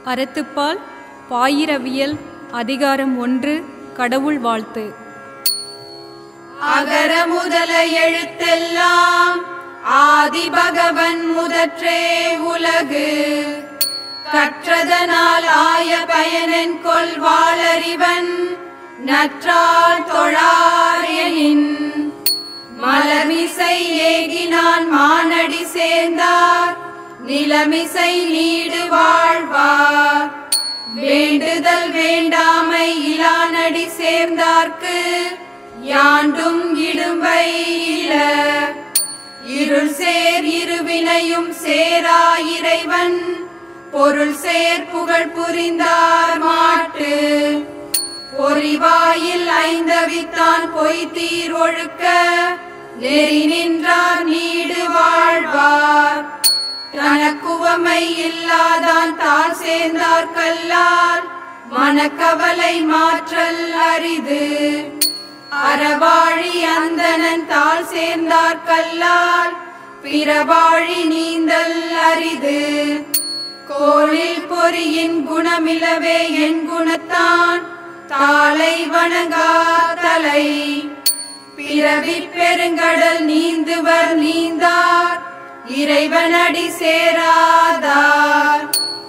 அறத்துப்பால் பாயிரவியல் அதிகாரம் ஒன்று கடவுள் வாழ்த்து அகர முதல எழுத்தெல்லாம் ஆதி பகவன் முதற்றே உலகு கற்றதனால் ஆய பயனென் கொள்வாளறிவன் நற்றால் தொழார் எனின் மலமிசை ஏகினான் மானடி சேர்ந்தார் நிலமிசை நீடு வாழ்வார் வேண்டுதல் வேண்டாமை இலானடி சேர்ந்தார்க்கு யாண்டும் இடும்பை இல இருள் சேர் இருவினையும் சேரா இறைவன் பொருள் சேர் புகழ் புரிந்தார் மாட்டு பொறிவாயில் ஐந்தவித்தான் பொய் தீர் ஒழுக்க நெறி நின்றார் நீடு வாழ்வார் தனக்குவமை இல்லாதான் தாழ் சேர்ந்தார் கல்லால் மனக்கவலை மாற்றல் அரிது அறவாழி அந்தணன் தாழ் சேர்ந்தார் கல்லால் பிறவாழி நீந்தல் அரிது கோளில் பொறியின் குணமிலவே என் குணத்தான் தாளை வணங்கா தலை பிறவி பெருங்கடல் நீந்துவர் நீந்தார் இறைவனடி சேராதார்